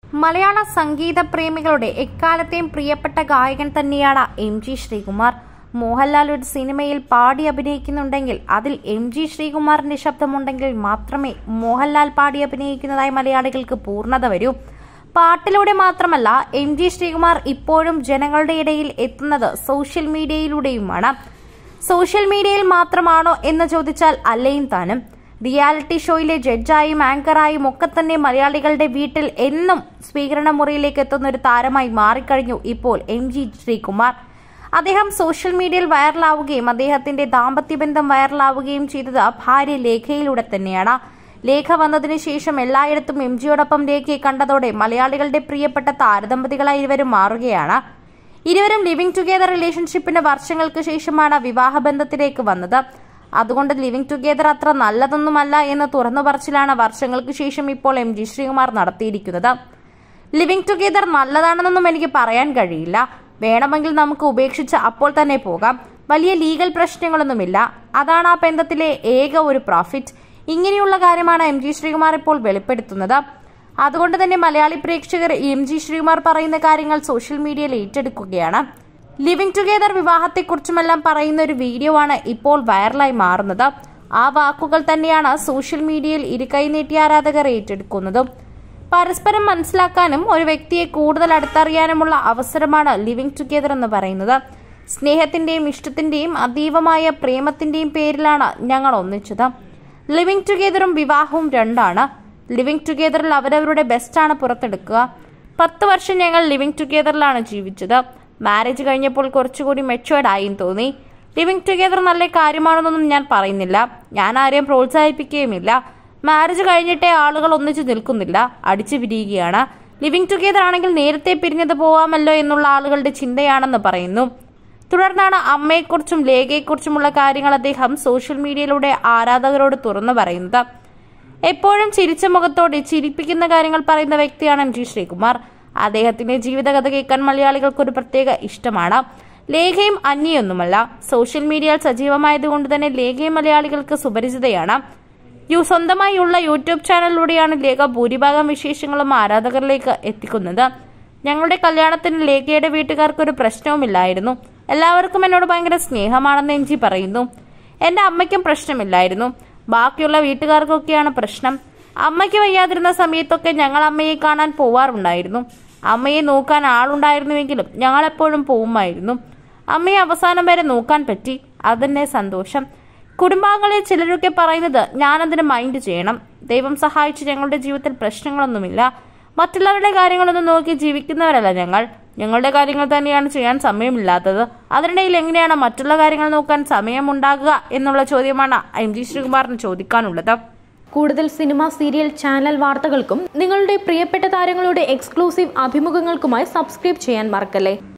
മലയാള സംഗീത പ്രേമികളുടെ എക്കാലത്തെയും പ്രിയപ്പെട്ട ഗായകൻ തന്നെയാണ് എം ജി ശ്രീകുമാർ മോഹൻലാൽ ഒരു സിനിമയിൽ പാടി അഭിനയിക്കുന്നുണ്ടെങ്കിൽ അതിൽ എം ജി ശ്രീകുമാറിന്റെ ശബ്ദമുണ്ടെങ്കിൽ മാത്രമേ മോഹൻലാൽ പാടി അഭിനയിക്കുന്നതായി മലയാളികൾക്ക് പൂർണ്ണത വരൂ പാട്ടിലൂടെ മാത്രമല്ല എം ജി ശ്രീകുമാർ ഇപ്പോഴും ജനങ്ങളുടെ ഇടയിൽ എത്തുന്നത് സോഷ്യൽ മീഡിയയിലൂടെയുമാണ് സോഷ്യൽ മീഡിയയിൽ മാത്രമാണോ എന്ന് ചോദിച്ചാൽ അല്ലയും താനും റിയാലിറ്റി ഷോയിലെ ജഡ്ജായും ആങ്കറായും ഒക്കെ തന്നെ മലയാളികളുടെ വീട്ടിൽ എന്നും സ്വീകരണ മുറിയിലേക്ക് എത്തുന്ന ഒരു താരമായി മാറിക്കഴിഞ്ഞു ഇപ്പോൾ എം ജി ശ്രീകുമാർ അദ്ദേഹം സോഷ്യൽ മീഡിയയിൽ വൈറലാവുകയും അദ്ദേഹത്തിന്റെ ദാമ്പത്യബന്ധം വൈറലാവുകയും ചെയ്തത് ഭാര്യ ലേഖയിലൂടെ തന്നെയാണ് ലേഖ വന്നതിന് ശേഷം എല്ലായിടത്തും എം ജിയോടൊപ്പം ലേഖയെ കണ്ടതോടെ മലയാളികളുടെ പ്രിയപ്പെട്ട താരദമ്പതികളായി ഇരുവരും മാറുകയാണ് ഇരുവരും ലിവിംഗ് ടുഗെദർ റിലേഷൻഷിപ്പിന് വർഷങ്ങൾക്ക് ശേഷമാണ് വിവാഹബന്ധത്തിലേക്ക് വന്നത് അതുകൊണ്ട് ലിവിംഗ് ടുഗെദർ അത്ര നല്ലതൊന്നുമല്ല എന്ന് തുറന്നു പറച്ചിലാണ് വർഷങ്ങൾക്ക് ശേഷം ഇപ്പോൾ എം ജി ശ്രീകുമാർ നടത്തിയിരിക്കുന്നത് ലിവിംഗ് ടുഗെദർ നല്ലതാണെന്നൊന്നും എനിക്ക് പറയാൻ കഴിയില്ല വേണമെങ്കിൽ നമുക്ക് ഉപേക്ഷിച്ച് അപ്പോൾ തന്നെ പോകാം വലിയ ലീഗൽ പ്രശ്നങ്ങളൊന്നുമില്ല അതാണ് ആ ബന്ധത്തിലെ ഏക ഒരു പ്രോഫിറ്റ് ഇങ്ങനെയുള്ള കാര്യമാണ് എം ജി ശ്രീകുമാർ ഇപ്പോൾ വെളിപ്പെടുത്തുന്നത് അതുകൊണ്ട് തന്നെ മലയാളി പ്രേക്ഷകർ എം ജി ശ്രീകുമാർ പറയുന്ന കാര്യങ്ങൾ സോഷ്യൽ മീഡിയയിൽ ഏറ്റെടുക്കുകയാണ് ലിവിംഗ് ടുഗെദർ വിവാഹത്തെക്കുറിച്ചുമെല്ലാം പറയുന്ന ഒരു വീഡിയോ ആണ് ഇപ്പോൾ വൈറലായി മാറുന്നത് ആ വാക്കുകൾ തന്നെയാണ് സോഷ്യൽ മീഡിയയിൽ ഇരുകൈ നീട്ടിയ ആരാധകർ ഏറ്റെടുക്കുന്നതും പരസ്പരം മനസ്സിലാക്കാനും ഒരു വ്യക്തിയെ കൂടുതൽ അടുത്തറിയാനുമുള്ള അവസരമാണ് ലിവിംഗ് ടുഗെദർ എന്ന് പറയുന്നത് സ്നേഹത്തിന്റെയും ഇഷ്ടത്തിന്റെയും അതീവമായ പ്രേമത്തിന്റെയും പേരിലാണ് ഞങ്ങൾ ഒന്നിച്ചത് ലിവിംഗ് ടുഗെദറും വിവാഹവും രണ്ടാണ് ലിവിംഗ് ടുഗെദറിൽ അവരവരുടെ ബെസ്റ്റാണ് പുറത്തെടുക്കുക പത്ത് വർഷം ഞങ്ങൾ ലിവിംഗ് ടുഗെദറിലാണ് ജീവിച്ചത് മാരേജ് കഴിഞ്ഞപ്പോൾ കുറച്ചുകൂടി മെച്ചുവേർഡ് ആയും തോന്നി ലിവിംഗ് ടുഗെദർ നല്ല കാര്യമാണെന്നൊന്നും ഞാൻ പറയുന്നില്ല ഞാൻ ആരെയും പ്രോത്സാഹിപ്പിക്കുകയുമില്ല മാരേജ് കഴിഞ്ഞിട്ടേ ആളുകൾ ഒന്നിച്ചു നിൽക്കുന്നില്ല അടിച്ചു പിരിയുകയാണ് ലിവിംഗ് ടുഗെദർ ആണെങ്കിൽ നേരത്തെ പിരിഞ്ഞത് പോവാമല്ലോ എന്നുള്ള ആളുകളുടെ ചിന്തയാണെന്ന് പറയുന്നു തുടർന്നാണ് അമ്മയെക്കുറിച്ചും ലേഖയെക്കുറിച്ചുമുള്ള കാര്യങ്ങൾ അദ്ദേഹം സോഷ്യൽ മീഡിയയിലൂടെ ആരാധകരോട് തുറന്നു പറയുന്നത് എപ്പോഴും ചിരിച്ച മുഖത്തോടെ ചിരിപ്പിക്കുന്ന കാര്യങ്ങൾ പറയുന്ന വ്യക്തിയാണ് എം ജി ശ്രീകുമാർ അദ്ദേഹത്തിന്റെ ജീവിതകഥ കേൾക്കാൻ മലയാളികൾക്ക് ഒരു പ്രത്യേക ഇഷ്ടമാണ് ലേഖയും അന്യൊന്നുമല്ല സോഷ്യൽ മീഡിയയിൽ സജീവമായതുകൊണ്ട് തന്നെ ലേഖയും മലയാളികൾക്ക് സുപരിചിതയാണ് യു സ്വന്തമായുള്ള യൂട്യൂബ് ചാനലിലൂടെയാണ് ലേഖ ഭൂരിഭാഗം വിശേഷങ്ങളും ആരാധകരിലേക്ക് എത്തിക്കുന്നത് ഞങ്ങളുടെ കല്യാണത്തിന് ലേഖയുടെ വീട്ടുകാർക്ക് ഒരു പ്രശ്നവുമില്ലായിരുന്നു എല്ലാവർക്കും എന്നോട് ഭയങ്കര സ്നേഹമാണെന്ന് എം ജി പറയുന്നു എന്റെ അമ്മയ്ക്കും പ്രശ്നമില്ലായിരുന്നു ബാക്കിയുള്ള വീട്ടുകാർക്കൊക്കെയാണ് പ്രശ്നം അമ്മയ്ക്ക് വയ്യാതിരുന്ന സമയത്തൊക്കെ ഞങ്ങൾ അമ്മയെ കാണാൻ പോവാറുണ്ടായിരുന്നു അമ്മയെ നോക്കാൻ ആളുണ്ടായിരുന്നുവെങ്കിലും ഞങ്ങൾ എപ്പോഴും പോവുമായിരുന്നു അമ്മയെ അവസാനം വരെ നോക്കാൻ പറ്റി അതന്നെ സന്തോഷം കുടുംബാംഗങ്ങളിൽ ചിലരൊക്കെ പറയുന്നത് ഞാനതിന് മൈൻഡ് ചെയ്യണം ദൈവം സഹായിച്ച് ഞങ്ങളുടെ ജീവിതത്തിൽ പ്രശ്നങ്ങളൊന്നുമില്ല മറ്റുള്ളവരുടെ കാര്യങ്ങളൊന്നും നോക്കി ജീവിക്കുന്നവരല്ല ഞങ്ങൾ ഞങ്ങളുടെ കാര്യങ്ങൾ തന്നെയാണ് ചെയ്യാൻ സമയമില്ലാത്തത് അതിനിടയിൽ എങ്ങനെയാണ് മറ്റുള്ള കാര്യങ്ങൾ നോക്കാൻ സമയമുണ്ടാകുക എന്നുള്ള ചോദ്യമാണ് എം ജി ശ്രീകുമാറിന് ചോദിക്കാനുള്ളത് കൂടുതൽ സിനിമ സീരിയൽ ചാനൽ വാർത്തകൾക്കും നിങ്ങളുടെ പ്രിയപ്പെട്ട താരങ്ങളുടെ എക്സ്ക്ലൂസീവ് അഭിമുഖങ്ങൾക്കുമായി സബ്സ്ക്രൈബ് ചെയ്യാൻ മറക്കല്ലേ